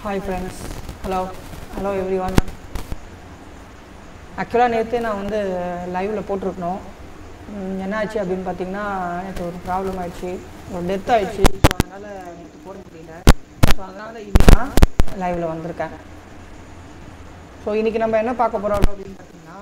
hi friends hello hello everyone ஆக்சுவலாக நேற்று நான் வந்து லைவில் போட்டிருக்கணும் ம், என்ன ஆச்சு அப்படின்னு பார்த்தீங்கன்னா எனக்கு ஒரு ப்ராப்ளம் ஆயிடுச்சு ஒரு டெத் ஆயிடுச்சு ஸோ அதனால் நேற்று போட முடியல ஸோ அதனால் இன்னைக்கு நான் லைவில் வந்திருக்கேன் ஸோ இன்றைக்கி நம்ம என்ன பார்க்க போகிறோம் அப்படின்னு பார்த்தீங்கன்னா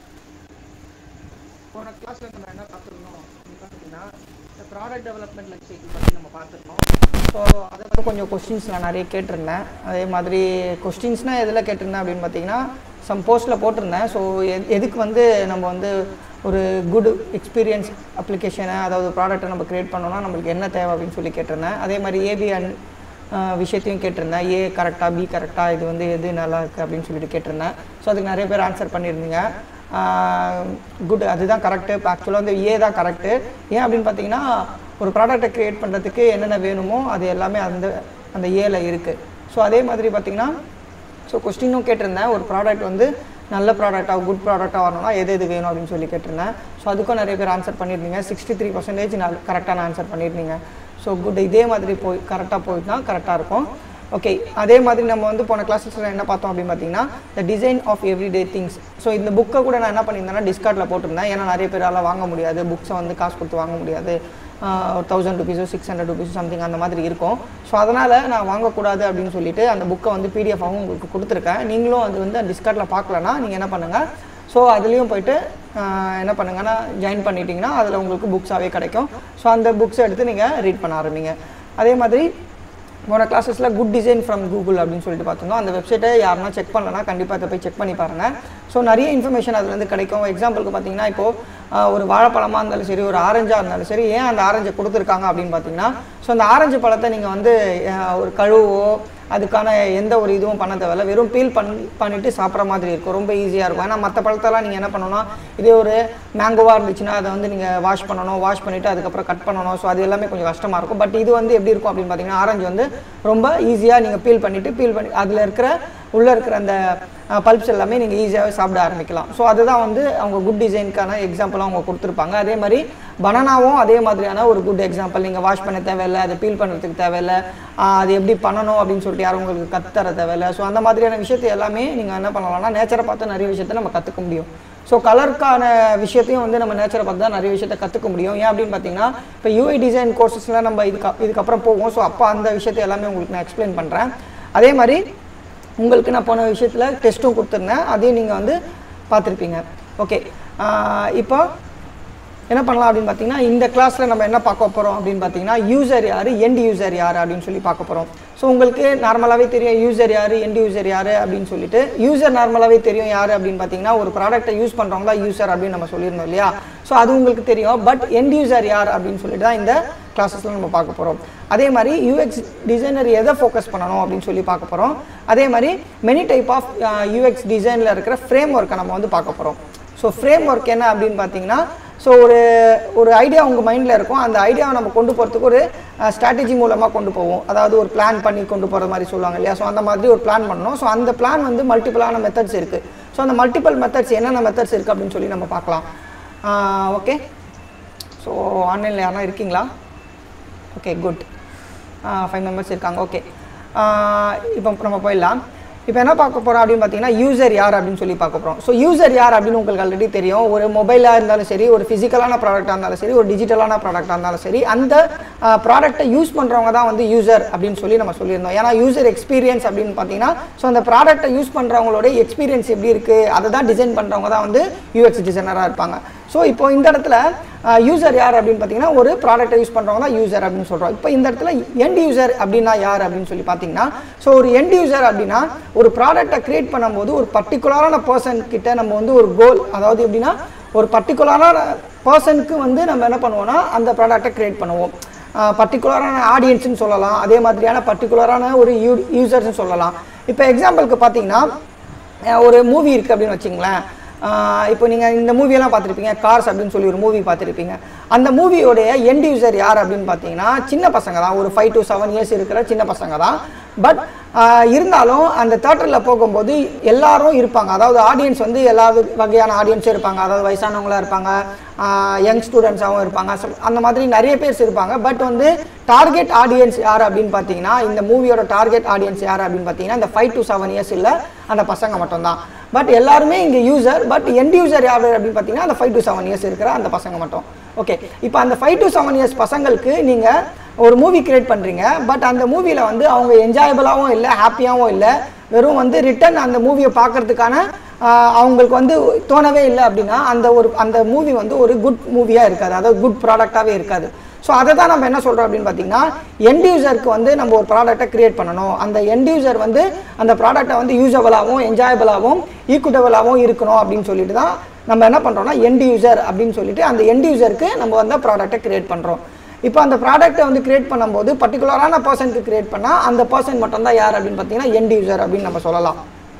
போன கிளாஸில் நம்ம என்ன பார்த்துருந்தோம் அப்படின்னு பார்த்தீங்கன்னா இந்த ப்ராடக்ட் டெவலப்மெண்ட் லைஃப் சைக்கிள் பற்றி நம்ம பார்த்துருந்தோம் ஸோ அதை வந்து கொஞ்சம் கொஸ்டின்ஸ் நான் நிறைய கேட்டிருந்தேன் அதே மாதிரி கொஸ்டின்ஸ்னால் எதில் கேட்டிருந்தேன் அப்படின்னு பார்த்தீங்கன்னா சம் போஸ்ட்டில் போட்டிருந்தேன் ஸோ எதுக்கு வந்து நம்ம வந்து ஒரு குட் எக்ஸ்பீரியன்ஸ் அப்ளிகேஷனை அதாவது ப்ராடக்ட்டை நம்ம க்ரியேட் பண்ணோம்னா நம்மளுக்கு என்ன தேவை அப்படின்னு சொல்லி கேட்டிருந்தேன் அதே மாதிரி ஏபி அண்ட் விஷயத்தையும் கேட்டிருந்தேன் ஏ கரெக்டாக பி கரெக்டாக இது வந்து எது நல்லா இருக்குது அப்படின்னு சொல்லிட்டு கேட்டிருந்தேன் ஸோ அதுக்கு நிறைய பேர் ஆன்சர் பண்ணியிருந்தீங்க குட் அதுதான் கரெக்டு இப்போ ஆக்சுவலாக வந்து ஏ தான் கரெக்டு ஏன் அப்படின்னு பார்த்தீங்கன்னா ஒரு ப்ராடக்ட்டை க்ரியேட் பண்ணுறதுக்கு என்னென்ன வேணுமோ அது எல்லாமே அந்த அந்த ஏல இருக்குது ஸோ அதே மாதிரி பார்த்தீங்கன்னா ஸோ கொஸ்டினும் கேட்டிருந்தேன் ஒரு ப்ராடக்ட் வந்து நல்ல ப்ராடக்டாக குட் ப்ராடக்டாக வரணும்னா எது எது வேணும் அப்படின்னு சொல்லி கேட்டிருந்தேன் ஸோ அதுக்கும் நிறைய பேர் ஆன்சர் பண்ணியிருந்தீங்க சிக்ஸ்டி த்ரீ பர்சன்டேஜ் நான் கரெக்டான ஆன்சர் பண்ணியிருந்தீங்க ஸோ குட் இதே மாதிரி போய் கரெக்டாக போயிட்டுனா கரெக்டாக இருக்கும் ஓகே அதே மாதிரி நம்ம வந்து போன கிளாஸஸில் என்ன பார்த்தோம் அப்படின்னு பார்த்தீங்கன்னா the design of everyday things so இந்த புக்கை கூட நான் என்ன பண்ணியிருந்தேன்னா டிஸ்கார்ட்டில் போட்டிருந்தேன் ஏன்னா நிறைய பேரால் வாங்க முடியாது புக்ஸை வந்து காசு கொடுத்து வாங்க முடியாது ஆஹ் ஒரு தௌசண்ட் ருபீஸோ சிக்ஸ் ஹண்ட்ரட் ருபீஸோ சம்திங் அந்த மாதிரி இருக்கும் ஸோ அதனால் நான் வாங்கக்கூடாது அப்படின்னு சொல்லிட்டு அந்த புக்கை வந்து பிடிஎஃபாகவும் உங்களுக்கு கொடுத்துருக்கேன் நீங்களும் அது வந்து டிஸ்கார்ட்டில் பார்க்கலன்னா நீங்கள் என்ன பண்ணுங்கள் ஸோ அதுலேயும் போயிட்டு ஆஹ் என்ன பண்ணுங்கன்னா ஜாயின் பண்ணிட்டீங்கன்னா அதில் உங்களுக்கு புக்ஸாகவே கிடைக்கும் ஸோ அந்த புக்ஸை எடுத்து நீங்கள் ரீட் பண்ண ஆரம்பிங்க அதே மாதிரி போன கிளாஸஸில் குட் டிசைன் ஃப்ரம் கூகுள் அப்படின்னு சொல்லிட்டு பார்த்துருந்தோம் அந்த வெப்சைட்டை யாருன்னா செக் பண்ணலன்னா கண்டிப்பாக அதை போய் செக் பண்ணி பாருங்கள் ஸோ நிறைய இன்ஃபர்மேஷன் அதுலேருந்து கிடைக்கும் எக்ஸாம்பிளுக்கு பார்த்தீங்கன்னா இப்போது ஒரு வாழைப்பழமாக இருந்தாலும் சரி ஒரு ஆரஞ்சாக இருந்தாலும் சரி ஏன் அந்த ஆரஞ்சை கொடுத்துருக்காங்க அப்படின்னு பார்த்தீங்கன்னா ஸோ அந்த ஆரஞ்சு பழத்தை நீங்கள் வந்து அஹ், ஒரு கழுவோ அதுக்கான எந்த ஒரு இதுவும் பண்ண தேவையில்ல வெறும் பீல் பண் பண்ணிட்டு சாப்பிட்ற மாதிரி இருக்கும் ரொம்ப ஈஸியாக இருக்கும் ஏன்னா மற்ற பழத்தெல்லாம் நீங்கள் என்ன பண்ணணும்னா இதே ஒரு மேங்கோவாக இருந்துச்சுன்னா அதை வந்து நீங்கள் வாஷ் பண்ணணும் வாஷ் பண்ணிவிட்டு அதுக்கப்புறம் கட் பண்ணணும் ஸோ அது எல்லாமே கொஞ்சம் கஷ்டமாக இருக்கும் பட் இது வந்து எப்படி இருக்கும் அப்படின்னு பார்த்தீங்கன்னா ஆரஞ்சு வந்து ரொம்ப ஈஸியாக நீங்கள் பீல் பண்ணிவிட்டு பீல் பண்ணி அதில் இருக்கிற உள்ளே இருக்கிற அந்த பல்ப்ஸ் எல்லாமே நீங்கள் ஈஸியாகவே சாப்பிட ஆரம்பிக்கலாம் ஸோ அதுதான் வந்து அவங்க குட் டிசைனுக்கான எக்ஸாம்பிளாக அவங்க கொடுத்துருப்பாங்க அதே மாதிரி பனானாவும் அதே மாதிரியான ஒரு குட் எக்ஸாம்பிள் நீங்கள் வாஷ் பண்ண தேவையில்லை அதை பீல் பண்ணுறதுக்கு தேவையில்லை ஆஹ் அது எப்படி பண்ணணும் அப்படின்னு சொல்லிட்டு யாரும் உங்களுக்கு கற்றுத்தர தேவையில்லை ஸோ அந்த மாதிரியான விஷயத்தை எல்லாமே நீங்கள் என்ன பண்ணலாம்னா நேச்சரை பார்த்து நிறைய விஷயத்தை நம்ம கற்றுக்க முடியும் ஸோ கலருக்கான விஷயத்தையும் வந்து நம்ம நேச்சரை பார்த்து தான் நிறைய விஷயத்தை கற்றுக்க முடியும் ஏன் அப்படின்னு பார்த்தீங்கன்னா இப்போ யூஐ டிசைன் கோர்சஸ்லாம் நம்ம இதுக்கு இதுக்கப்புறம் போவோம் ஸோ அப்போ அந்த விஷயத்தை எல்லாமே உங்களுக்கு நான் எக்ஸ்பிளைன் பண்ணுறேன் அதே மாதிரி உங்களுக்கு நான் போன விஷயத்தில் டெஸ்ட்டும் கொடுத்துருந்தேன் அதையும் நீங்கள் வந்து பார்த்துருப்பீங்க ஓகே இப்போ என்ன பண்ணலாம் அப்படின்னு பார்த்தீங்கன்னா இந்த கிளாஸில் நம்ம என்ன பார்க்க போகிறோம் அப்படின்னு பார்த்தீங்கன்னா யூசர் யார் எண்ட் யூசர் யார் அப்படின்னு சொல்லி பார்க்க போகிறோம் ஸோ உங்களுக்கு நார்மலாகவே தெரியும் யூசர் யார் எண்ட் யூசர் யார் அப்படின்னு சொல்லிட்டு யூசர் நார்மலாகவே தெரியும் யார் அப்படின்னு பார்த்தீங்கன்னா ஒரு ப்ராடக்ட்டை யூஸ் பண்ணுறவங்க தான் யூசர் அப்படின்னு நம்ம சொல்லியிருந்தோம் இல்லையா ஸோ அது உங்களுக்கு தெரியும் பட் எண்ட் யூசர் யார் அப்படின்னு சொல்லிட்டு தான் இந்த கிளாஸஸில் நம்ம பார்க்க போகிறோம் அதே மாதிரி யூஎக்ஸ் டிசைனர் எதை ஃபோக்கஸ் பண்ணணும் அப்படின்னு சொல்லி பார்க்க போகிறோம் அதே மாதிரி மெனி டைப் ஆஃப் யூஎக்ஸ் டிசைனில் இருக்கிற ஃப்ரேம் ஒர்க்கை நம்ம வந்து பார்க்க போகிறோம் ஸோ ஃப்ரேம் ஒர்க் என்ன அப்படின்னு பார்த்தீங்கன்னா ஸோ ஒரு ஒரு ஐடியா உங்கள் மைண்டில் இருக்கும் அந்த ஐடியாவை நம்ம கொண்டு போகிறதுக்கு ஒரு ஸ்ட்ராட்டஜி மூலமாக கொண்டு போவோம் அதாவது ஒரு பிளான் பண்ணி கொண்டு போகிற மாதிரி சொல்லுவாங்க இல்லையா ஸோ அந்த மாதிரி ஒரு பிளான் பண்ணணும் ஸோ அந்த பிளான் வந்து மல்டிபிளான மெத்தட்ஸ் இருக்குது ஸோ அந்த மல்டிபிள் மெத்தட்ஸ் என்னென்ன மெத்தட்ஸ் இருக்குது அப்படின்னு சொல்லி நம்ம பார்க்கலாம் ஓகே ஸோ ஆன்லைனில் யாரா இருக்கீங்களா ஓகே குட் ஃபைவ் மெம்பர்ஸ் இருக்காங்க ஓகே இப்போ நம்ம போயிடலாம் இப்போ என்ன பார்க்க போகிறோம் அப்படின்னு பார்த்தீங்கன்னா யூசர் யார் அப்படின்னு சொல்லி பார்க்க போகிறோம் ஸோ யூசர் யார் அப்படின்னு உங்களுக்கு ஆல்ரெடி தெரியும் ஒரு மொபைலாக இருந்தாலும் சரி ஒரு ஃபிசிக்கலான ப்ராடக்டாக இருந்தாலும் சரி ஒரு டிஜிட்டலான ப்ராடக்டாக இருந்தாலும் சரி அந்த ப்ராடக்ட்டை யூஸ் பண்ணுறவங்க தான் வந்து யூசர் அப்படின்னு சொல்லி நம்ம சொல்லியிருந்தோம் ஏன்னா யூசர் எக்ஸ்பீரியன்ஸ் அப்படின்னு பார்த்தீங்கன்னா ஸோ அந்த ப்ராடக்ட்டை யூஸ் பண்ணுறவங்களோட எக்ஸ்பீரியன்ஸ் எப்படி இருக்குது அதை தான் டிசைன் பண்ணுறவங்க தான் வந்து யூஎக்ஸ் டிசைனராக இருப்பாங்க ஸோ இப்போ இந்த இடத்துல யூசர் யார் அப்படின்னு பார்த்தீங்கன்னா ஒரு ப்ராடக்ட்டை யூஸ் பண்ணுறவங்க தான் யூசர் அப்படின்னு சொல்கிறோம் இப்போ இந்த இடத்துல எண்ட் யூசர் அப்படின்னா யார் அப்படின்னு சொல்லி பார்த்தீங்கன்னா ஸோ ஒரு எண்ட் யூசர் அப்படின்னா ஒரு ப்ராடக்ட்டை க்ரியேட் பண்ணும்போது ஒரு பர்டிகுலரான பர்சன் கிட்ட நம்ம வந்து ஒரு கோல் அதாவது எப்படின்னா ஒரு பர்டிகுலரான பர்சனுக்கு வந்து நம்ம என்ன பண்ணுவோம்னா அந்த ப்ராடக்ட்டை க்ரியேட் பண்ணுவோம் பர்டிகுலரான ஆடியன்ஸ்னு சொல்லலாம் அதே மாதிரியான பர்டிகுலரான ஒரு யூ யூசர்ஸ்னு சொல்லலாம் இப்போ எக்ஸாம்பிளுக்கு பார்த்தீங்கன்னா அஹ் ஒரு மூவி இருக்குது அப்படின்னு வச்சுங்களேன் ஆஹ் இப்போ நீங்கள் இந்த மூவியெல்லாம் பார்த்துருப்பீங்க கார்ஸ் அப்படின்னு சொல்லி ஒரு மூவி பார்த்துருப்பீங்க அந்த மூவியோடைய எண்ட் யூசர் யார் அப்படின்னு பார்த்தீங்கன்னா சின்ன பசங்க தான் ஒரு ஃபைவ் டு செவன் இயர்ஸ் இருக்கிற சின்ன பசங்க தான் பட் இருந்தாலும் அந்த தேட்டரில் போகும்போது எல்லாரும் இருப்பாங்க அதாவது ஆடியன்ஸ் வந்து எல்லா வகையான ஆடியன்ஸும் இருப்பாங்க அதாவது வயசானவங்களா இருப்பாங்க யங் ஸ்டூடெண்ட்ஸாகவும் இருப்பாங்க So, அந்த மாதிரி நிறைய பேர்ஸ் இருப்பாங்க பட் வந்து டார்கெட் ஆடியன்ஸ் யார் அப்படின்னு பார்த்தீங்கன்னா இந்த மூவியோட டார்கெட் ஆடியன்ஸ் யார் அப்படின்னு பார்த்தீங்கன்னா இந்த ஃபைவ் டு செவன் இயர்ஸ் இல்லை அந்த பசங்க மட்டும்தான் பட் எல்லாருமே இங்கே யூசர் பட் எண்ட் யூசர் யார் அப்படின்னு பார்த்தீங்கன்னா அந்த ஃபைவ் டு செவன் இயர்ஸ் இருக்கிற அந்த பசங்க மட்டும் ஓகே இப்போ அந்த ஃபைவ் டு செவன் இயர்ஸ் பசங்களுக்கு நீங்கள் ஒரு மூவி கிரியேட் பண்ணுறீங்க பட் அந்த மூவியில் வந்து அவங்க என்ஜாயபிளாகவும் இல்லை ஹாப்பியாகவும் இல்லை வெறும் வந்து ரிட்டன் அந்த மூவியை பார்க்கறதுக்கான ஆஹ், அவங்களுக்கு வந்து தோணவே இல்லை அப்படின்னா அந்த ஒரு அந்த மூவி வந்து ஒரு குட் மூவியாக இருக்காது அதாவது குட் ப்ராடக்டாகவே இருக்காது ஸோ அதை தான் நம்ம என்ன சொல்கிறோம் அப்படின்னு பார்த்தீங்கன்னா எண்ட் யூசருக்கு வந்து நம்ம ஒரு ப்ராடக்ட்டை கிரியேட் பண்ணணும் அந்த எண்ட் யூசர் வந்து அந்த ப்ராடக்ட்டை வந்து யூசபிளாகவும் என்ஜாயபிளாகவும் ஈக்குட்டபிளாகவும் இருக்கணும் அப்படின்னு சொல்லிட்டு தான் நம்ம என்ன பண்ணுறோம்னா எண்ட் யூசர் அப்படின்னு சொல்லிட்டு அந்த எண்ட் யூசருக்கு நம்ம வந்து ப்ராடக்ட்டை கிரியேட் பண்ணுறோம் இப்போ அந்த ப்ராடக்ட்டை வந்து கிரியேட் பண்ணும்போது பர்டிகுலரான பர்சனுக்கு கிரியேட் பண்ணால் அந்த பர்சன் மட்டும்தான் யார் அப்படின்னு பார்த்தீங்கன்னா எண்ட் யூசர் அப்படின்னு நம்ம சொல்லலாம்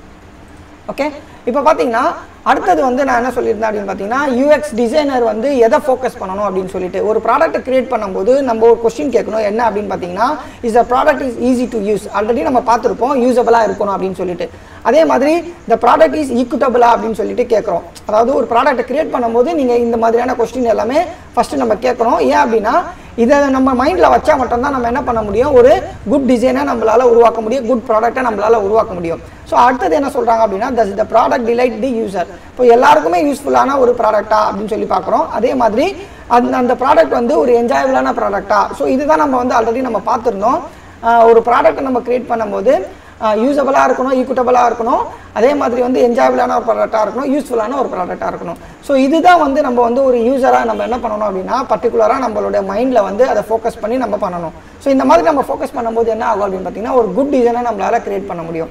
ஓகே இப்போ பார்த்தீங்கன்னா அடுத்தது வந்து நான் என்ன சொல்லியிருந்தேன் அப்படின்னு பார்த்தீங்கன்னா யூஎக்ஸ் டிசைனர் வந்து எதை ஃபோக்கஸ் பண்ணணும் அப்படின்னு சொல்லிட்டு ஒரு ப்ராடக்ட்டை கிரியேட் பண்ணும்போது நம்ம ஒரு கொஸ்டின் கேட்கணும் என்ன அப்படின்னு பார்த்தீங்கன்னா is a product is easy to use already நம்ம பார்த்துருப்போம் யூஸபிளாக இருக்கணும் அப்படின்னு சொல்லிட்டு அதே மாதிரி இந்த ப்ராடக்ட் இஸ் ஈக்குட்டபிளா அப்படின்னு சொல்லிட்டு கேட்குறோம் அதாவது ஒரு ப்ராடக்ட்டை கிரியேட் பண்ணும்போது நீங்கள் இந்த மாதிரியான கொஸ்டின் எல்லாமே ஃபஸ்ட்டு நம்ம கேட்கணும் ஏன் அப்படின்னா இதை நம்ம மைண்டில் வச்சா மட்டும்தான் நம்ம என்ன பண்ண முடியும் ஒரு குட் டிசைனை நம்மளால உருவாக்க முடியும் குட் ப்ராடக்ட்டை நம்மளால உருவாக்க முடியும் ஸோ அடுத்தது என்ன சொல்கிறாங்க அப்படின்னா thus the product delight the user இப்போ எல்லாருக்குமே யூஸ்ஃபுல்லான ஒரு ப்ராடக்ட்டா அப்படின்னு சொல்லி பார்க்குறோம் அதே மாதிரி அந்த அந்த ப்ராடக்ட் வந்து ஒரு என்ஜாயபிளான ப்ராடக்ட்டா ஸோ இதுதான் நம்ம வந்து ஆல்ரெடி நம்ம பார்த்துருந்தோம் ஆஹ் ஒரு ப்ராடக்ட்டை நம்ம கிரியேட் பண்ணும்போது யூஸபிளாக இருக்கணும் ஈக்குட்டபிளாக இருக்கணும் அதே மாதிரி வந்து என்ஜாயபிளான ஒரு ப்ராடக்டாக இருக்கணும் யூஸ்ஃபுல்லான ஒரு ப்ராடக்டாக இருக்கணும் ஸோ இதுதான் வந்து நம்ம வந்து ஒரு யூஸராக நம்ம என்ன பண்ணணும் அப்படின்னா பர்டிகுலராக நம்மளோட மைண்டில் வந்து அதை ஃபோக்கஸ் பண்ணி நம்ம பண்ணணும் ஸோ இந்த மாதிரி நம்ம ஃபோக்கஸ் பண்ணும்போது என்ன ஆகும் அப்படின்னு பார்த்தீங்கன்னா ஒரு குட் டிசைனை நம்மளால கிரியேட் பண்ண முடியும்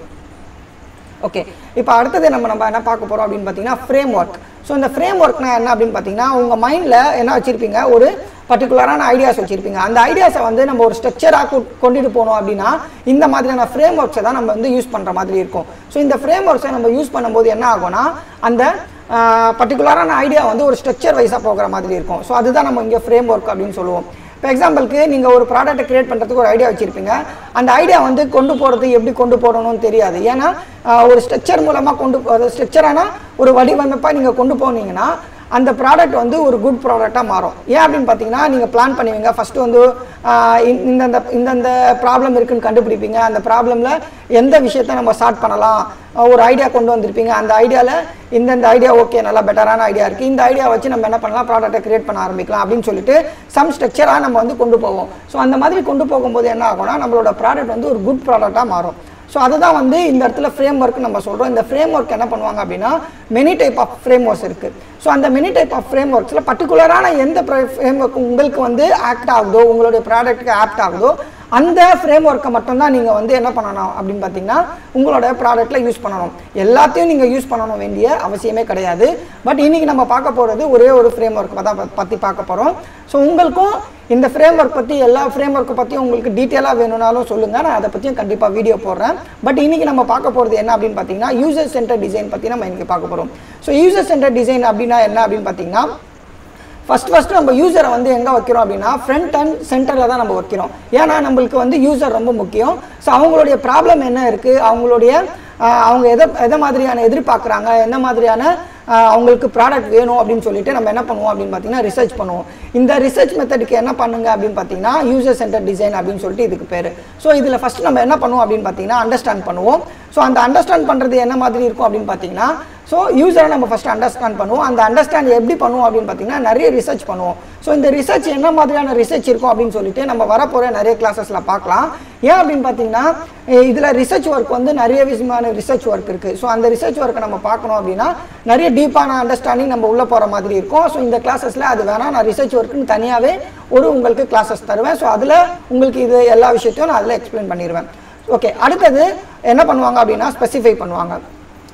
ஓகே இப்போ அடுத்தது நம்ம நம்ம என்ன பார்க்க போகிறோம் அப்படின்னு பார்த்தீங்கன்னா ஃப்ரேம் ஒர்க் ஸோ இந்த ஃப்ரேம் ஒர்க்னா என்ன அப்படின்னு பார்த்தீங்கன்னா உங்கள் மைண்டில் என்ன வச்சுருப்பீங்க ஒரு பர்டிகுலரான ஐடியாஸ் வச்சுருப்பீங்க அந்த ஐடியாஸை வந்து நம்ம ஒரு ஸ்ட்ரக்சராக கொண்டுட்டு போகணும் அப்படின்னா இந்த மாதிரியான ஃப்ரேம் ஒர்க்ஸை தான் நம்ம வந்து யூஸ் பண்ணுற மாதிரி இருக்கும் ஸோ இந்த ஃப்ரேம் ஒர்க்ஸை நம்ம யூஸ் பண்ணும்போது என்ன ஆகும்னா அந்த பர்டிகுலரான ஐடியா வந்து ஒரு ஸ்ட்ரக்சர் வைஸாக போகிற மாதிரி இருக்கும் ஸோ அதுதான் நம்ம இங்கே ஃப்ரேம் ஒர்க் அப்படின்னு சொல்லுவோம் இப்போ எக்ஸாம்பிளுக்கு நீங்கள் ஒரு ப்ராடக்ட்டை கிரியேட் பண்ணுறதுக்கு ஒரு ஐடியா வச்சுருப்பீங்க அந்த ஐடியா வந்து கொண்டு போகிறது எப்படி கொண்டு போடணும்னு தெரியாது ஏன்னா ஆஹ், ஒரு ஸ்ட்ரக்சர் மூலமாக கொண்டு ஒரு ஸ்ட்ரக்சரான ஒரு வடிவமைப்பாக நீங்கள் கொண்டு போனீங்கன்னா அந்த ப்ராடக்ட் வந்து ஒரு குட் ப்ராடக்டாக மாறும் ஏன் அப்படின்னு பார்த்தீங்கன்னா நீங்கள் பிளான் பண்ணுவீங்க ஃபஸ்ட்டு வந்து ஆஹ், இந்த- இந்தந்த இந்தந்த ப்ராப்ளம் இருக்குன்னு கண்டுபிடிப்பீங்க அந்த ப்ராப்ளமில் எந்த விஷயத்த நம்ம ஸ்டார்ட் பண்ணலாம் ஆஹ், ஒரு ஐடியா கொண்டு வந்திருப்பீங்க அந்த ஐடியாவில் இந்தந்த ஐடியா ஓகே நல்லா பெட்டரான ஐடியா இருக்குது இந்த ஐடியா வச்சு நம்ம என்ன பண்ணலாம் ப்ராடக்ட்டை கிரியேட் பண்ண ஆரம்பிக்கலாம் அப்படின்னு சொல்லிட்டு சம் ஸ்ட்ரக்சராக நம்ம வந்து கொண்டு போவோம் ஸோ அந்த மாதிரி கொண்டு போகும்போது என்ன ஆகும்னா நம்மளோட ப்ராடக்ட் வந்து ஒரு குட் ப்ராடக்டாக மாறும் ஸோ அதுதான் வந்து இந்த இடத்துல ஃப்ரேம் ஒர்க் நம்ம சொல்கிறோம் இந்த ஃப்ரேம் ஒர்க் என்ன பண்ணுவாங்க அப்படின்னா many type of frameworks இருக்குது ஸோ அந்த மெனி டைப் ஆஃப் ஃப்ரேம் ஒர்க்ஸில் பர்டிகுலரான எந்த ஃப்ரேம் ஒர்க் உங்களுக்கு வந்து ஆக்ட் ஆகுதோ உங்களுடைய ப்ராடக்ட்டுக்கு ஆப்ட் ஆகுதோ அந்த ஃப்ரேம் ஒர்க்கை மட்டும்தான் நீங்கள் வந்து என்ன பண்ணணும் அப்படின்னு பார்த்தீங்கன்னா உங்களோட ப்ராடக்ட்டில் யூஸ் பண்ணணும் எல்லாத்தையும் நீங்கள் யூஸ் பண்ணணும் வேண்டிய அவசியமே கிடையாது பட் இன்னைக்கு நம்ம பார்க்க போகிறது ஒரே ஒரு ஃப்ரேம் ஒர்க் தான் பற்றி பார்க்க போகிறோம் ஸோ உங்களுக்கும் இந்த ஃப்ரேம் ஒர்க் பற்றி எல்லா ஃப்ரேம் ஒர்க்கை பற்றியும் உங்களுக்கு டீட்டெயிலாக வேணும்னாலும் சொல்லுங்கள் நான் அதை பற்றியும் கண்டிப்பாக வீடியோ போடுறேன் பட் இன்னைக்கு நம்ம பார்க்க போகிறது என்ன அப்படின்னு பார்த்தீங்கன்னா யூசர் சென்டர் டிசைன் பற்றி நம்ம இன்னைக்கு பார்க்க போகிறோம் ஸோ யூசர் சென்டர் டிசைன் அப்படின்னா என்ன அப்படின்னு பார்த்தீங்கன்னா ஃபர்ஸ்ட் ஃபர்ஸ்ட் நம்ம யூசரை வந்து எங்கே வைக்கிறோம் அப்படின்னா ஃப்ரண்ட் அண்ட் சென்டரில் தான் நம்ம வைக்கிறோம் ஏன்னா நம்மளுக்கு வந்து யூசர் ரொம்ப முக்கியம் ஸோ அவங்களுடைய ப்ராப்ளம் என்ன இருக்குது அவங்களுடைய ஆஹ், அவங்க எதை எதை மாதிரியான எதிர்பார்க்குறாங்க என்ன மாதிரியான ஆஹ், அவங்களுக்கு ப்ராடக்ட் வேணும் அப்படின்னு சொல்லிட்டு நம்ம என்ன பண்ணுவோம் அப்படின்னு பார்த்தீங்கன்னா ரிசர்ச் பண்ணுவோம் இந்த ரிசர்ச் மெத்தடுக்கு என்ன பண்ணுங்க அப்படின்னு பார்த்தீங்கன்னா யூசர் சென்டர் டிசைன் அப்படின்னு சொல்லிட்டு இதுக்கு பேர் ஸோ இதில் ஃபஸ்ட் நம்ம என்ன பண்ணுவோம் அப்படின்னு பார்த்தீங்கன்னா அண்டர்ஸ்டாண்ட் பண்ணுவோம் ஸோ அந்த அண்டர்ஸ்டாண்ட் பண்ணுறது என்ன மாதிரி இருக்கும் அப்படின்னு பார்த்தீங்கன்னா ஸோ யூசரை நம்ம ஃபஸ்ட் அண்டர்ஸ்டாண்ட் பண்ணுவோம் அந்த அண்டர்ஸ்டாண்ட் எப்படி பண்ணுவோம் அப்படின்னு பார்த்தீங்கன்னா நிறைய ரிசர்ச் பண்ணுவோம் ஸோ இந்த ரிசர்ச் என்ன மாதிரியான ரிசர்ச் இருக்கும் அப்படின்னு சொல்லிட்டு நம்ம வரப்போகிற நிறைய கிளாஸஸில் பார்க்கலாம் ஏன் அப்படின்னு பார்த்தீங்கன்னா இதில் ரிசர்ச் ஒர்க் வந்து நிறைய விதமான ரிசர்ச் ஒர்க் இருக்குது ஸோ அந்த ரிசர்ச் ஒர்க்கை நம்ம பார்க்கணும் அப்படின்னா நிறைய டீப்பான அண்டர்ஸ்டாண்டிங் நம்ம உள்ளே போகிற மாதிரி இருக்கும் ஸோ இந்த கிளாஸஸில் அது வேணால் நான் ரிசர்ச் ஒர்க்குன்னு தனியாகவே ஒரு உங்களுக்கு கிளாஸஸ் தருவேன் ஸோ அதில் உங்களுக்கு இது எல்லா விஷயத்தையும் நான் அதில் எக்ஸ்பிளைன் பண்ணிடுவேன் ஓகே அடுத்தது என்ன பண்ணுவாங்க அப்படின்னா ஸ்பெசிஃபை பண்ணுவாங்க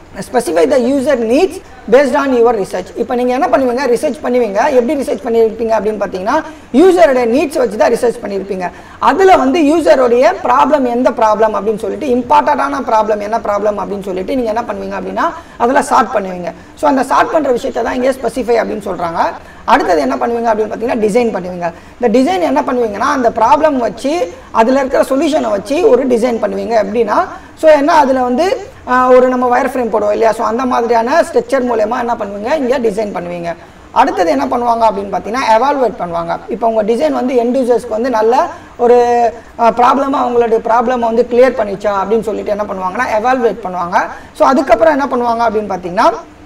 specify the user needs based on your research இப்போ நீங்கள் என்ன பண்ணுவீங்க ரிசர்ச் பண்ணுவீங்க எப்படி ரிசர்ச் பண்ணியிருப்பீங்க அப்படின்னு பார்த்தீங்கன்னா யூசருடைய நீட்ஸ் வச்சு தான் ரிசர்ச் பண்ணியிருப்பீங்க அதில் வந்து யூசருடைய ப்ராப்ளம் எந்த ப்ராப்ளம் அப்படின்னு சொல்லிட்டு இம்பார்ட்டண்ட்டான ப்ராப்ளம் என்ன ப்ராப்ளம் அப்படின்னு சொல்லிட்டு நீங்கள் என்ன பண்ணுவீங்க அப்படின்னா அதில் சார்ட் பண்ணுவீங்க ஸோ அந்த சார்ட் பண்ணுற விஷயத்தை தான் இங்கே ஸ்பெசிஃபை அப்படின்னு சொல்கிறாங்க அடுத்தது என்ன பண்ணுவீங்க அப்படின்னு பார்த்தீங்கன்னா டிசைன் பண்ணுவீங்க இந்த டிசைன் என்ன பண்ணுவீங்கன்னா அந்த ப்ராப்ளம் வச்சு அதில் இருக்கிற சொல்யூஷனை வச்சு ஒரு டிசைன் பண்ணுவீங்க எப்படின்னா ஸோ என்ன அதில் வந்து ஆஹ், ஒரு நம்ம வயர் ஃப்ரேம் போடுவோம் இல்லையா ஸோ அந்த மாதிரியான ஸ்ட்ரக்சர் மூலயமா என்ன பண்ணுவீங்க இங்கே டிசைன் பண்ணுவீங்க அடுத்தது என்ன பண்ணுவாங்க அப்படின்னு பார்த்தீங்கன்னா எவால்வேட் பண்ணுவாங்க இப்போ உங்கள் டிசைன் வந்து எண்ட் யூசர்ஸ்க்கு வந்து நல்ல ஒரு ப்ராப்ளமாக அவங்களுடைய ப்ராப்ளமை வந்து கிளியர் பண்ணிச்சா அப்படின்னு சொல்லிட்டு என்ன பண்ணுவாங்கன்னா எவால்வேட் பண்ணுவாங்க ஸோ அதுக்கப்புறம் என்ன பண்ணுவாங்க அப்படின்னு பார்த்தீங்கன்னா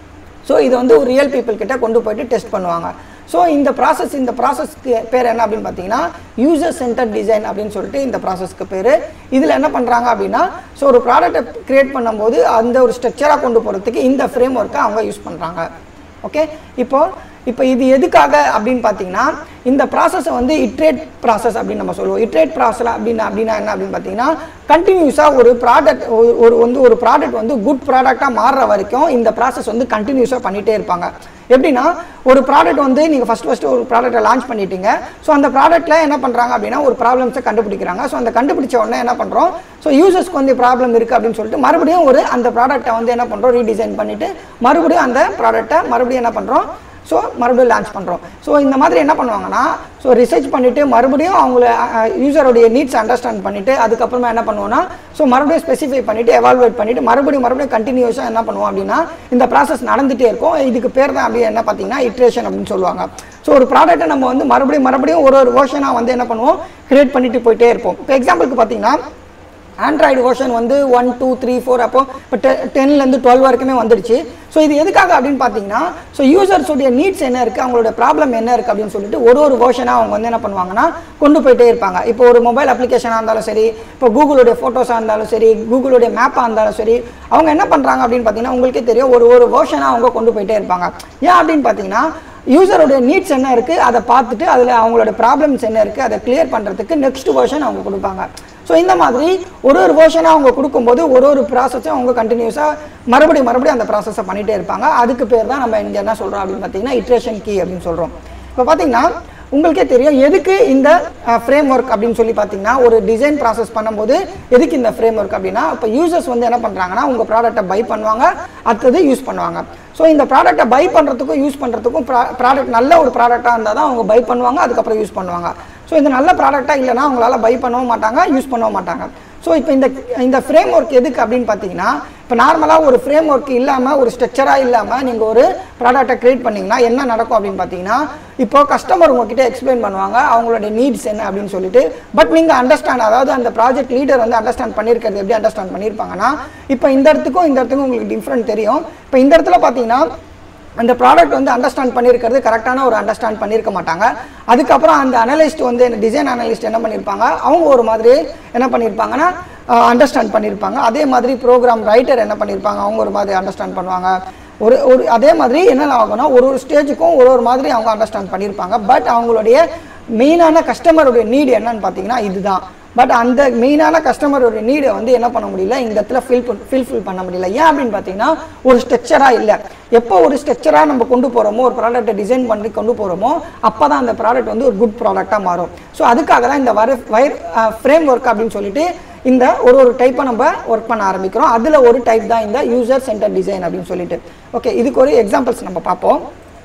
ஸோ இது வந்து ஒரு ரியல் பீப்புள் கிட்ட கொண்டு போயிட்டு டெஸ்ட் பண்ணுவாங்க ஸோ இந்த ப்ராசஸ் இந்த ப்ராசஸ்க்கு பேர் என்ன அப்படின்னு பார்த்தீங்கன்னா யூசர் சென்டர் டிசைன் அப்படின்னு சொல்லிட்டு இந்த ப்ராசஸ்க்கு பேர் இதில் என்ன பண்ணுறாங்க அப்படின்னா ஸோ ஒரு ப்ராடக்ட்டை கிரியேட் பண்ணும்போது அந்த ஒரு ஸ்ட்ரக்சராக கொண்டு போகிறதுக்கு இந்த ஃப்ரேம் ஒர்க்கை அவங்க யூஸ் பண்ணுறாங்க ஓகே இப்போ இப்போ இது எதுக்காக அப்படின்னு பார்த்தீங்கன்னா இந்த ப்ராசஸை வந்து இட்ரேட் ப்ராசஸ் அப்படின்னு நம்ம சொல்லுவோம் இட்ரேட் ப்ராசஸ் அப்படின்னா அப்படின்னா என்ன அப்படின்னு பார்த்தீங்கன்னா கண்டினியூஸாக ஒரு ப்ராடக்ட் ஒரு வந்து ஒரு ப்ராடக்ட் வந்து குட் ப்ராடக்டாக மாறுற வரைக்கும் இந்த ப்ராசஸ் வந்து கண்டினியூஸாக பண்ணிகிட்டே இருப்பாங்க எப்படின்னா ஒரு ப்ராடக்ட் வந்து நீங்கள் ஃபஸ்ட் ஃபஸ்ட்டு ஒரு ப்ராடக்ட்டை லான்ச் பண்ணிட்டீங்க ஸோ அந்த ப்ராடக்ட்டில் என்ன பண்ணுறாங்க அப்படின்னா ஒரு ப்ராப்ளம்ஸை கண்டுபிடிக்கிறாங்க ஸோ அந்த கண்டுபிடிச்ச உடனே என்ன பண்ணுறோம் ஸோ யூசர்ஸ்க்கு வந்து ப்ராப்ளம் இருக்குது அப்படின்னு சொல்லிட்டு மறுபடியும் ஒரு அந்த ப்ராடக்ட்டை வந்து என்ன பண்ணுறோம் ரீடிசைன் பண்ணிவிட்டு மறுபடியும் அந்த ப்ராடக்ட்டை மறுபடியும் என்ன பண்ணுறோம் ஸோ மறுபடியும் லான்ச் பண்ணுறோம் ஸோ இந்த மாதிரி என்ன பண்ணுவாங்கன்னா ஸோ ரிசர்ச் பண்ணிவிட்டு மறுபடியும் அவங்கள யூசருடைய நீட்ஸ் அண்டர்ஸ்டாண்ட் பண்ணிவிட்டு அதுக்கப்புறமா என்ன பண்ணுவோம்னா ஸோ மறுபடியும் ஸ்பெசிஃபை பண்ணிவிட்டு எவால்வேட் பண்ணிவிட்டு மறுபடியும் மறுபடியும் கண்டினியூஸாக என்ன பண்ணுவோம் அப்படின்னா இந்த ப்ராசஸ் நடந்துகிட்டே இருக்கும் இதுக்கு பேர் தான் அப்படி என்ன பார்த்தீங்கன்னா இட்ரேஷன் அப்படின்னு சொல்லுவாங்க ஸோ ஒரு ப்ராடக்ட்டை நம்ம வந்து மறுபடியும் மறுபடியும் ஒரு ஒரு வேர்ஷனாக வந்து என்ன பண்ணுவோம் கிரியேட் பண்ணிட்டு போயிட்டே இருப்போம் இப்போ எக்ஸாம்பிளுக்கு பார்த்தீங்கன்னா ஆண்ட்ராய்டு வெர்ஷன் வந்து ஒன் டூ த்ரீ ஃபோர் அப்போ இப்போ டெ டென்லேருந்து டுவெல் வரைக்குமே வந்துடுச்சு ஸோ இது எதுக்காக அப்படின்னு பார்த்தீங்கன்னா ஸோ யூசர்ஸுடைய நீட்ஸ் என்ன இருக்குது அவங்களோட ப்ராப்ளம் என்ன இருக்குது அப்படின்னு சொல்லிட்டு ஒரு ஒரு வெர்ஷனாக அவங்க வந்து என்ன பண்ணுவாங்கன்னா கொண்டு போயிட்டே இருப்பாங்க இப்போ ஒரு மொபைல் அப்ளிகேஷனாக இருந்தாலும் சரி இப்போ கூகுளுடைய ஃபோட்டோஸாக இருந்தாலும் சரி கூகுளுடைய மேப்பாக இருந்தாலும் சரி அவங்க என்ன பண்ணுறாங்க அப்படின்னு பார்த்தீங்கன்னா உங்களுக்கே தெரியும் ஒரு ஒரு வெர்ஷனாக அவங்க கொண்டு போயிட்டே இருப்பாங்க ஏன் அப்படின்னு பார்த்தீங்கன்னா யூசருடைய நீட்ஸ் என்ன இருக்குது அதை பார்த்துட்டு அதில் அவங்களோட ப்ராப்ளம்ஸ் என்ன இருக்குது அதை கிளியர் பண்ணுறதுக்கு நெக்ஸ்ட் வெர்ஷன் அவங்க கொடுப்பாங்க ஸோ இந்த மாதிரி ஒரு ஒரு வெர்ஷனாக அவங்க கொடுக்கும்போது ஒரு ஒரு ப்ராசஸையும் அவங்க கண்டினியூஸாக மறுபடியும் மறுபடியும் அந்த ப்ராசஸை பண்ணிகிட்டே இருப்பாங்க அதுக்கு பேர் தான் நம்ம இங்கே என்ன சொல்கிறோம் அப்படின்னு பார்த்தீங்கன்னா இட்ரேஷன் கீ அப்படின்னு சொல்கிறோம் இப்போ பார்த்தீங்கன்னா உங்களுக்கே தெரியும் எதுக்கு இந்த ஃப்ரேம் ஒர்க் அப்படின்னு சொல்லி பார்த்தீங்கன்னா ஒரு டிசைன் ப்ராசஸ் பண்ணும்போது எதுக்கு இந்த ஃப்ரேம் ஒர்க் அப்படின்னா இப்போ யூசர்ஸ் வந்து என்ன பண்ணுறாங்கன்னா உங்கள் ப்ராடக்ட்டை பை பண்ணுவாங்க அடுத்தது யூஸ் பண்ணுவாங்க ஸோ இந்த ப்ராடக்ட்டை பை பண்ணுறதுக்கும் யூஸ் பண்ணுறதுக்கும் ப்ராடக்ட் நல்ல ஒரு ப்ராடக்டாக இருந்தால் தான் அவங்க பை பண்ணுவாங்க அதுக்கப்புறம் யூஸ் பண்ணுவாங்க ஸோ இந்த நல்ல ப்ராடக்டாக இல்லைனா அவங்களால பை பண்ணவும் மாட்டாங்க யூஸ் பண்ணவும் மாட்டாங்க ஸோ இப்போ இந்த இந்த ஃப்ரேம் ஒர்க் எதுக்கு அப்படின்னு பார்த்தீங்கன்னா இப்போ நார்மலாக ஒரு ஃப்ரேம் ஒர்க் இல்லாமல் ஒரு ஸ்ட்ரக்சராக இல்லாமல் நீங்கள் ஒரு ப்ராடக்ட்டை க்ரியேட் பண்ணிங்கன்னா என்ன நடக்கும் அப்படின்னு பார்த்தீங்கன்னா இப்போ கஸ்டமர் உங்ககிட்ட எக்ஸ்பிளைன் பண்ணுவாங்க அவங்களோட நீட்ஸ் என்ன அப்படின்னு சொல்லிட்டு பட் நீங்கள் அண்டர்ஸ்டாண்ட் அதாவது அந்த ப்ராஜெக்ட் லீடர் வந்து அண்டர்ஸ்டாண்ட் பண்ணியிருக்கிறது எப்படி அண்டர்ஸ்டாண்ட் பண்ணியிருப்பாங்கன்னா இப்போ இந்த இடத்துக்கும் இந்த இடத்துக்கும் உங்களுக்கு டிஃப்ரெண்ட் தெரியும் இப்போ இந்த இடத்துல பார்த்தீங்கன்னா அந்த ப்ராடக்ட் வந்து அண்டர்ஸ்டாண்ட் பண்ணியிருக்கிறது கரெக்டான ஒரு அண்டர்ஸ்டாண்ட் பண்ணியிருக்க மாட்டாங்க அதுக்கப்புறம் அந்த அனலிஸ்ட் வந்து டிசைன் அனலிஸ்ட் என்ன பண்ணியிருப்பாங்க அவங்க ஒரு மாதிரி என்ன பண்ணியிருப்பாங்கன்னா அண்டர்ஸ்டாண்ட் பண்ணியிருப்பாங்க அதே மாதிரி ப்ரோக்ராம் ரைட்டர் என்ன பண்ணியிருப்பாங்க அவங்க ஒரு மாதிரி அண்டர்ஸ்டாண்ட் பண்ணுவாங்க ஒரு ஒரு அதே மாதிரி என்ன ஆகும்னா ஒரு ஒரு ஸ்டேஜுக்கும் ஒரு ஒரு மாதிரி அவங்க அண்டர்ஸ்டாண்ட் பண்ணியிருப்பாங்க பட் அவங்களுடைய மெயினான கஸ்டமருடைய நீடு என்னன்னு பார்த்தீங்கன்னா இதுதான் பட் அந்த மெயினான கஸ்டமரோட நீடை வந்து என்ன பண்ண முடியல இந்த இடத்துல ஃபில் ஃபில்ஃபில் பண்ண முடியல ஏன் அப்படின்னு பார்த்தீங்கன்னா ஒரு ஸ்ட்ரக்சராக இல்லை எப்போ ஒரு ஸ்ட்ரக்சராக நம்ம கொண்டு போகிறோமோ ஒரு ப்ராடக்ட்டை டிசைன் பண்ணி கொண்டு போகிறோமோ அப்போ தான் அந்த ப்ராடக்ட் வந்து ஒரு குட் ப்ராடக்டாக மாறும் ஸோ அதுக்காக தான் இந்த வர வயர் ஃப்ரேம் ஒர்க் அப்படின்னு சொல்லிட்டு இந்த ஒரு ஒரு டைப்பை நம்ம ஒர்க் பண்ண ஆரம்பிக்கிறோம் அதில் ஒரு டைப் தான் இந்த யூசர் சென்டர் டிசைன் அப்படின்னு சொல்லிட்டு ஓகே இதுக்கு ஒரு எக்ஸாம்பிள்ஸ் நம்ம பார்ப்போம்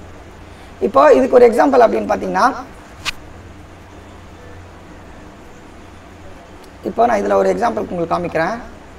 இப்போ இதுக்கு ஒரு எக்ஸாம்பிள் அப்படின்னு பார்த்தீங்கன்னா இப்போ நான் இதில் ஒரு எக்ஸாம்பிளுக்கு உங்களுக்கு காமிக்கிறேன்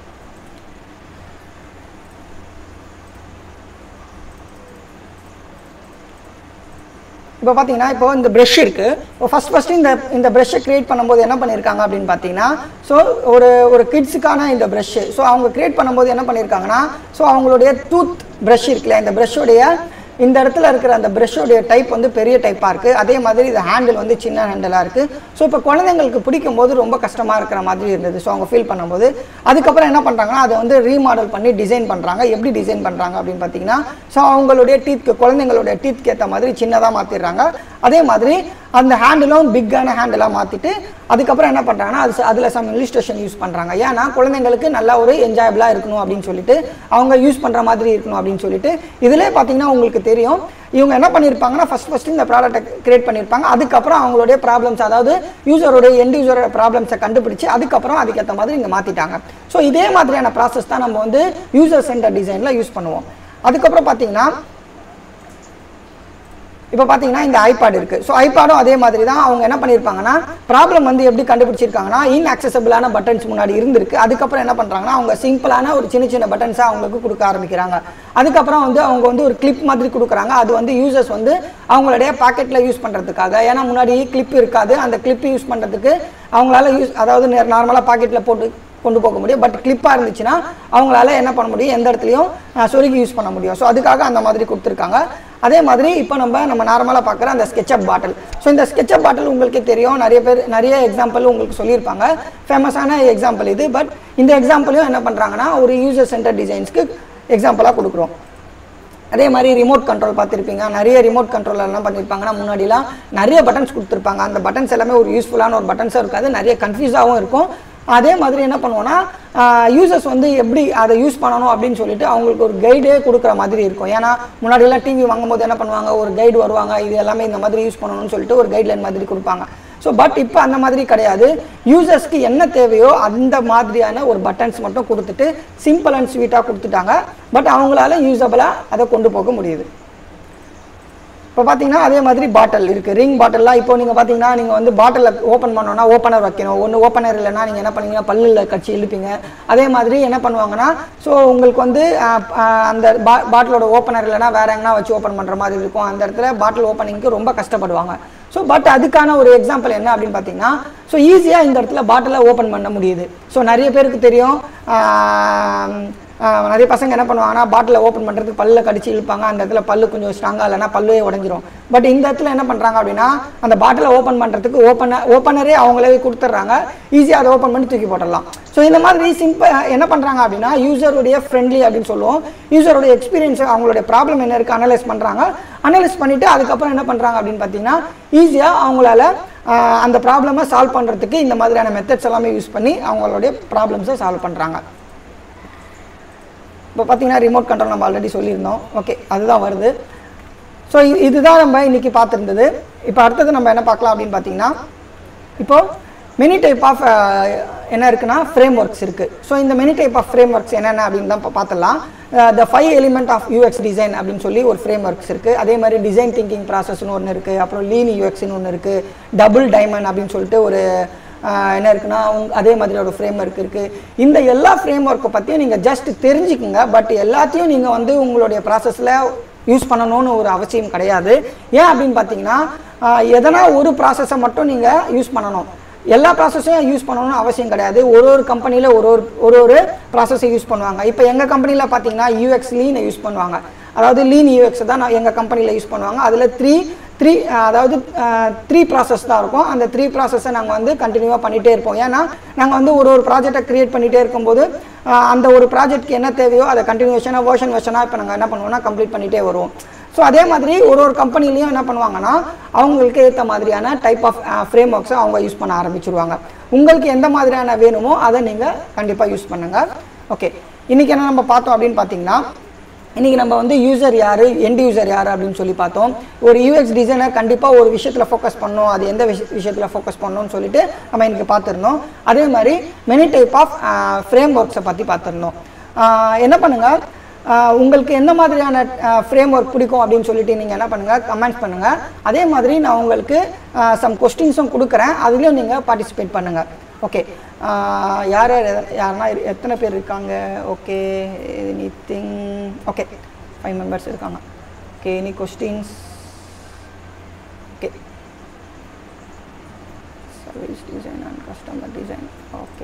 இப்போ பார்த்தீங்கன்னா இப்போ இந்த ப்ரஷ் இருக்குது இப்போ ஃபஸ்ட் ஃபஸ்ட்டு இந்த இந்த ப்ரஷ்ஷை க்ரியேட் பண்ணும்போது என்ன பண்ணியிருக்காங்க அப்படின்னு பார்த்தீங்கன்னா ஸோ ஒரு ஒரு கிட்ஸுக்கான இந்த ப்ரஷ்ஷு ஸோ அவங்க க்ரியேட் பண்ணும்போது என்ன பண்ணியிருக்காங்கன்னா ஸோ அவங்களுடைய டூத் ப்ரஷ் இருக்குல்ல இந்த ப்ரஷ்ஷோடைய இந்த இடத்துல இருக்கிற அந்த ப்ரஷ்ஷோடைய டைப் வந்து பெரிய டைப்பாக இருக்குது அதே மாதிரி இது ஹேண்டில் வந்து சின்ன ஹேண்டிலாக இருக்குது ஸோ இப்போ குழந்தைங்களுக்கு பிடிக்கும் போது ரொம்ப கஷ்டமாக இருக்கிற மாதிரி இருந்தது ஸோ அவங்க ஃபீல் பண்ணும்போது அதுக்கப்புறம் என்ன பண்ணுறாங்கன்னா அதை வந்து ரீமாடல் பண்ணி டிசைன் பண்ணுறாங்க எப்படி டிசைன் பண்ணுறாங்க அப்படின்னு பார்த்தீங்கன்னா ஸோ அவங்களுடைய டீத்க்கு குழந்தைங்களுடைய டீத்க்கு ஏற்ற மாதிரி சின்னதாக மாற்றிடுறாங்க அதே மாதிரி அந்த ஹேண்டிலும் பிக்கான ஹேண்டிலாக மாற்றிட்டு அதுக்கப்புறம் என்ன பண்ணுறாங்கன்னா அது அதில் சம் இல்லுஸ்ட்ரேஷன் யூஸ் பண்ணுறாங்க ஏன்னா குழந்தைங்களுக்கு நல்லா ஒரு என்ஜாயபிளாக இருக்கணும் அப்படின்னு சொல்லிட்டு அவங்க யூஸ் பண்ணுற மாதிரி இருக்கணும் அப்படின்னு சொல்லிட்டு இதிலே பார்த்தீங்கன்னா உங்களுக்கு தெரியும் இவங்க என்ன பண்ணியிருப்பாங்கன்னா ஃபஸ்ட் ஃபஸ்ட்டு இந்த ப்ராடக்ட்டை கிரியேட் பண்ணியிருப்பாங்க அதுக்கப்புறம் அவங்களுடைய ப்ராப்ளம்ஸ் அதாவது யூசருடைய எண்ட் யூசரோட ப்ராப்ளம்ஸை கண்டுபிடிச்சு அதுக்கப்புறம் அதுக்கேற்ற மாதிரி இங்கே மாற்றிட்டாங்க ஸோ இதே மாதிரியான ப்ராசஸ் தான் நம்ம வந்து யூசர் சென்டர் டிசைனில் யூஸ் பண்ணுவோம் அதுக்கப்புறம் பார்த்தீங்கன்னா இப்போ பார்த்தீங்கன்னா இந்த ஐபேட் இருக்குது ஸோ ஐபேடும் அதே மாதிரி தான் அவங்க என்ன பண்ணியிருப்பாங்கன்னா ப்ராப்ளம் வந்து எப்படி கண்டுபிடிச்சிருக்காங்கன்னா இன்அக்சசபிளான பட்டன்ஸ் முன்னாடி இருந்திருக்கு அதுக்கப்புறம் என்ன பண்ணுறாங்கன்னா அவங்க சிம்பிளான ஒரு சின்ன சின்ன பட்டன்ஸாக அவங்களுக்கு கொடுக்க ஆரம்பிக்கிறாங்க அதுக்கப்புறம் வந்து அவங்க வந்து ஒரு கிளிப் மாதிரி கொடுக்குறாங்க அது வந்து யூசர்ஸ் வந்து அவங்களுடைய பாக்கெட்டில் யூஸ் பண்ணுறதுக்காக ஏன்னா முன்னாடி கிளிப் இருக்காது அந்த கிளிப் யூஸ் பண்ணுறதுக்கு அவங்களால யூஸ் அதாவது நார்மலாக பாக்கெட்டில் போட்டு கொண்டு போக முடியும் பட் கிளிப்பாக இருந்துச்சுன்னா அவங்களால என்ன பண்ண முடியும் எந்த இடத்துலையும் அஹ், சொருகி யூஸ் பண்ண முடியும் ஸோ அதுக்காக அந்த மாதிரி கொடுத்துருக்காங்க அதே மாதிரி இப்போ நம்ம நம்ம நார்மலாக பார்க்குற அந்த ஸ்கெட்சப் பாட்டில் ஸோ இந்த ஸ்கெட்சப் பாட்டில் உங்களுக்கே தெரியும் நிறைய பேர் நிறைய எக்ஸாம்பிள் உங்களுக்கு சொல்லியிருப்பாங்க ஃபேமஸான எக்ஸாம்பிள் இது பட் இந்த எக்ஸாம்பிளையும் என்ன பண்ணுறாங்கன்னா ஒரு யூசர் சென்டர் டிசைன்ஸ்க்கு எக்ஸாம்பிளாக கொடுக்குறோம் அதே மாதிரி ரிமோட் கண்ட்ரோல் பார்த்துருப்பீங்க நிறைய ரிமோட் கண்ட்ரோல் என்ன பண்ணியிருப்பாங்கன்னா முன்னாடிலாம் நிறைய பட்டன்ஸ் கொடுத்துருப்பாங்க அந்த பட்டன்ஸ் எல்லாமே ஒரு யூஸ்ஃபுல்லான ஒரு பட்டன்ஸாக இருக்காது நிறைய கன்ஃபியூஸாகவும் இருக்கும் அதே மாதிரி என்ன பண்ணுவோம்னா யூசர்ஸ் வந்து எப்படி அதை யூஸ் பண்ணணும் அப்படின்னு சொல்லிட்டு அவங்களுக்கு ஒரு கைடே கொடுக்குற மாதிரி இருக்கும் ஏன்னா முன்னாடியெல்லாம் டிவி வாங்கும்போது என்ன பண்ணுவாங்க ஒரு கைடு வருவாங்க இது எல்லாமே இந்த மாதிரி யூஸ் பண்ணணும்னு சொல்லிட்டு ஒரு கைட்லைன் மாதிரி கொடுப்பாங்க ஸோ பட் இப்போ அந்த மாதிரி கிடையாது யூசர்ஸ்க்கு என்ன தேவையோ அந்த மாதிரியான ஒரு பட்டன்ஸ் மட்டும் கொடுத்துட்டு சிம்பிள் அண்ட் ஸ்வீட்டாக கொடுத்துட்டாங்க பட் அவங்களால யூஸபிளாக அதை கொண்டு போக முடியுது இப்போ பார்த்தீங்கன்னா அதே மாதிரி பாட்டில் இருக்குது ரிங் பாட்டில்லாம் இப்போ நீங்கள் பார்த்தீங்கன்னா நீங்கள் வந்து பாட்டிலை ஓப்பன் பண்ணோன்னா ஓப்பனர் வைக்கணும் ஒன்று ஓப்பனர் இல்லைன்னா நீங்கள் என்ன பண்ணுவீங்க பல்லில் கட்சி இழுப்பீங்க அதே மாதிரி என்ன பண்ணுவாங்கன்னா ஸோ உங்களுக்கு வந்து ஆஹ், ஆஹ், அந்த பா பாட்டிலோட ஓப்பனர் இல்லைன்னா வேற எங்கன்னா வச்சு ஓப்பன் பண்ணுற மாதிரி இருக்கும் அந்த இடத்துல பாட்டில் ஓப்பனிங்க்கு ரொம்ப கஷ்டப்படுவாங்க ஸோ பட் அதுக்கான ஒரு எக்ஸாம்பிள் என்ன அப்படின்னு பார்த்தீங்கன்னா ஸோ ஈஸியாக இந்த இடத்துல பாட்டிலை ஓப்பன் பண்ண முடியுது ஸோ நிறைய பேருக்கு தெரியும் ஆஹ், ஆஹ் நிறைய பசங்க என்ன பண்ணுவாங்கன்னா பாட்டிலை ஓப்பன் பண்ணுறதுக்கு பல்ல கடிச்சு இழுப்பாங்க அந்த இடத்துல பல்லு கொஞ்சம் ஸ்ட்ராங்காக இல்லைன்னா பல்லே உடஞ்சிரும் பட் இந்த இடத்துல என்ன பண்ணுறாங்க அப்படின்னா அந்த பாட்டிலை ஓப்பன் பண்ணுறதுக்கு ஓப்பனர் ஓப்பனரே அவங்களே கொடுத்துட்றாங்க ஈஸியாக அதை ஓப்பன் பண்ணி தூக்கி போட்டுடலாம் ஸோ இந்த மாதிரி சிம்பிள் என்ன பண்ணுறாங்க அப்படின்னா யூசருடைய ஃப்ரெண்ட்லி அப்படின்னு சொல்லுவோம் யூசருடைய எக்ஸ்பீரியன்ஸ் அவங்களுடைய ப்ராப்ளம் என்ன இருக்குது அனலைஸ் பண்ணுறாங்க அனலைஸ் பண்ணிவிட்டு அதுக்கப்புறம் என்ன பண்ணுறாங்க அப்படின்னு பார்த்தீங்கன்னா ஈஸியாக அவங்களால ஆஹ் அந்த ப்ராப்ளமை சால்வ் பண்ணுறதுக்கு இந்த மாதிரியான மெத்தட்ஸ் எல்லாமே யூஸ் பண்ணி அவங்களுடைய ப்ராப்ளம்ஸை சால்வ் பண்ணுறாங்க இப்போ பார்த்தீங்கன்னா ரிமோட் கண்ட்ரோல் நம்ம ஆல்ரெடி சொல்லியிருந்தோம் ஓகே அதுதான் வருது ஸோ இதுதான் நம்ம இன்னைக்கு பார்த்துருந்தது இப்போ அடுத்தது நம்ம என்ன பார்க்கலாம் அப்படின்னு பார்த்தீங்கன்னா இப்போ மெனி டைப் ஆஃப் என்ன இருக்குன்னா ஃப்ரேம் ஒர்க்ஸ் இருக்குது ஸோ இந்த many type of frameworks என்னென்ன அப்படின்னு தான் இப்போ பார்த்துடலாம் the five element of UX design அப்படின்னு சொல்லி ஒரு ஃப்ரேம் ஒர்க்ஸ் இருக்குது அதே மாதிரி டிசைன் திங்கிங் ப்ராசஸ்னு ஒன்று இருக்குது அப்புறம் லீன் யூஎக்ஸ்னு ஒன்று இருக்குது டபுள் டைமண்ட் அப்படின்னு சொல்லிட்டு ஒரு ஆஹ் என்ன இருக்குன்னா உங்க- அதே மாதிரி ஒரு ஃப்ரேம் ஒர்க் இருக்குது இந்த எல்லா ஃப்ரேம் ஒர்க்கை பற்றியும் நீங்கள் ஜஸ்ட் தெரிஞ்சுக்குங்க பட் எல்லாத்தையும் நீங்கள் வந்து உங்களுடைய ப்ராசஸில் யூஸ் பண்ணணும்னு ஒரு அவசியம் கிடையாது ஏன் அப்படின்னு பார்த்தீங்கன்னா ஆஹ் எதனா ஒரு ப்ராசஸை மட்டும் நீங்கள் யூஸ் பண்ணணும் எல்லா ப்ராசஸையும் யூஸ் பண்ணணும்னு அவசியம் கிடையாது ஒரு ஒரு கம்பெனியில் ஒரு ஒரு ஒரு ஒரு ப்ராசஸை யூஸ் பண்ணுவாங்க இப்போ எங்கள் கம்பெனியில் பார்த்தீங்கன்னா யூஎக்ஸ் லீனை யூஸ் பண்ணுவாங்க அதாவது லீன் யூஎக்ஸ் தான் நான் எங்கள் கம்பெனியில் யூஸ் பண்ணுவாங்க அதில் த்ரீ த்ரீ அதாவது த்ரீ ப்ராசஸ் தான் இருக்கும் அந்த த்ரீ ப்ராசஸை நாங்கள் வந்து கண்டினியூவாக பண்ணிகிட்டே இருப்போம் ஏன்னா நாங்கள் வந்து ஒரு ஒரு ப்ராஜெக்டை க்ரியேட் பண்ணிகிட்டே இருக்கும்போது ஆஹ் அந்த ஒரு ப்ராஜெக்ட்க்கு என்ன தேவையோ அதை கண்டினியூஷனாக வேர்ஷன் வேர்ஷனாக இப்போ நாங்கள் என்ன பண்ணுவோம்னா கம்ப்ளீட் பண்ணிகிட்டே வருவோம் ஸோ அதே மாதிரி ஒரு ஒரு கம்பெனிலையும் என்ன பண்ணுவாங்கன்னா அவங்களுக்கு ஏற்ற மாதிரியான டைப் ஆஃப் ஃப்ரேம் ஒர்க்ஸை அவங்க யூஸ் பண்ண ஆரம்பிச்சிருவாங்க உங்களுக்கு எந்த மாதிரியான வேணுமோ அதை நீங்கள் கண்டிப்பாக யூஸ் பண்ணுங்கள் ஓகே இன்றைக்கி என்ன நம்ம பார்த்தோம் அப்படின்னு பார்த்தீங்கன்னா இன்றைக்கி நம்ம வந்து யூசர் யார் எண்ட் யூசர் யார் அப்படின்னு சொல்லி பார்த்தோம் ஒரு யூஎக்ஸ் டிசைனர் கண்டிப்பாக ஒரு விஷயத்தில் ஃபோக்கஸ் பண்ணணும் அது எந்த விஷ விஷயத்தில் ஃபோக்கஸ் பண்ணணும்னு சொல்லிட்டு நம்ம இன்றைக்கி பார்த்துருந்தோம் அதே மாதிரி மெனி டைப் ஆஃப் ஃப்ரேம் ஒர்க்ஸை பற்றி பார்த்துருந்தோம் ஆஹ் என்ன பண்ணுங்கள் ஆஹ் உங்களுக்கு எந்த மாதிரியான ஃப்ரேம் ஒர்க் பிடிக்கும் அப்படின்னு சொல்லிட்டு நீங்கள் என்ன பண்ணுங்கள் கமெண்ட் பண்ணுங்கள் அதே மாதிரி நான் உங்களுக்கு சம் கொஸ்டின்ஸும் கொடுக்குறேன் அதுலேயும் நீங்கள் பார்ட்டிசிபேட் பண்ணுங்கள் ஓகே யார் யார் யாருன்னா இரு- எத்தனை பேர் இருக்காங்க okay anything okay five members இருக்காங்க okay any questions okay service design and customer design okay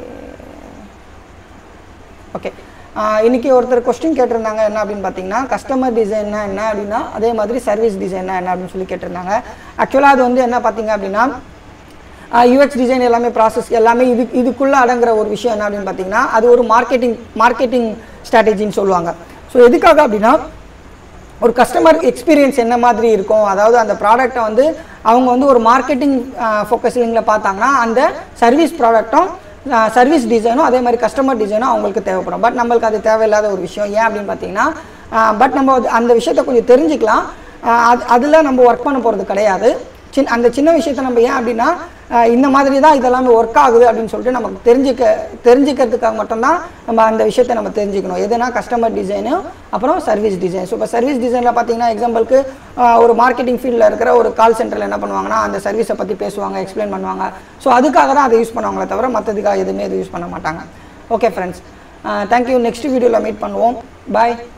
okay இன்னைக்கு ஒருத்தர் கொஸ்டின் கேட்டிருந்தாங்க என்ன அப்படின்னு பார்த்தீங்கன்னா கஸ்டமர் டிசைன்னா என்ன அப்படின்னா அதே மாதிரி சர்வீஸ் டிசைன்னா என்ன அப்படின்னு சொல்லி கேட்டிருந்தாங்க ஆக்சுவலாக அது வந்து என்ன பார்த்தீங்க அப்படின்னா யூஎக்ஸ் டிசைன் எல்லாமே ப்ராசஸ் எல்லாமே இது இதுக்குள்ளே அடங்குற ஒரு விஷயம் என்ன அப்படின்னு பார்த்தீங்கன்னா அது ஒரு மார்க்கெட்டிங் மார்க்கெட்டிங் ஸ்ட்ராட்டஜின்னு சொல்லுவாங்க ஸோ எதுக்காக அப்படின்னா ஒரு கஸ்டமர் எக்ஸ்பீரியன்ஸ் என்ன மாதிரி இருக்கும் அதாவது அந்த ப்ராடக்ட்டை வந்து அவங்க வந்து ஒரு மார்க்கெட்டிங் ஃபோக்கஸிங்கில் பார்த்தாங்கன்னா அந்த சர்வீஸ் ப்ராடக்ட்டும் சர்வீஸ் டிசைனும் அதே மாதிரி கஸ்டமர் டிசைனும் அவங்களுக்கு தேவைப்படும் பட் நம்மளுக்கு அது தேவையில்லாத ஒரு விஷயம் ஏன் அப்படின்னு பார்த்தீங்கன்னா பட் நம்ம அது- அந்த விஷயத்தை கொஞ்சம் தெரிஞ்சுக்கலாம் ஆஹ் அது அதில் நம்ம ஒர்க் பண்ண போகிறது கிடையாது சின்ன அந்த சின்ன விஷயத்தை நம்ம ஏன் அப்படின்னா ஆஹ் இந்த மாதிரி தான் இதெல்லாமே ஒர்க் ஆகுது அப்படின்னு சொல்லிட்டு நமக்கு தெரிஞ்சுக்க தெரிஞ்சுக்கிறதுக்காக மட்டும்தான் நம்ம அந்த விஷயத்தை நம்ம தெரிஞ்சுக்கணும் எதுனா கஸ்டமர் டிசைனு அப்புறம் சர்வீஸ் டிசைன் ஸோ இப்போ சர்வீஸ் டிசைனில் பார்த்தீங்கன்னா எக்ஸாம்பிளுக்கு ஒரு மார்க்கெட்டிங் ஃபீல்டில் இருக்கிற ஒரு கால் சென்டரில் என்ன பண்ணுவாங்கன்னா அந்த சர்வீஸை பற்றி பேசுவாங்க எக்ஸ்பிளைன் பண்ணுவாங்க ஸோ அதுக்காக தான் அதை யூஸ் பண்ணுவாங்களே தவிர மற்றதுக்காக எதுவுமே அதை யூஸ் பண்ண மாட்டாங்க ஓகே ஃப்ரெண்ட்ஸ் தேங்க்யூ நெக்ஸ்ட் வீடியோவில் மீட் பண்ணுவோம் பாய்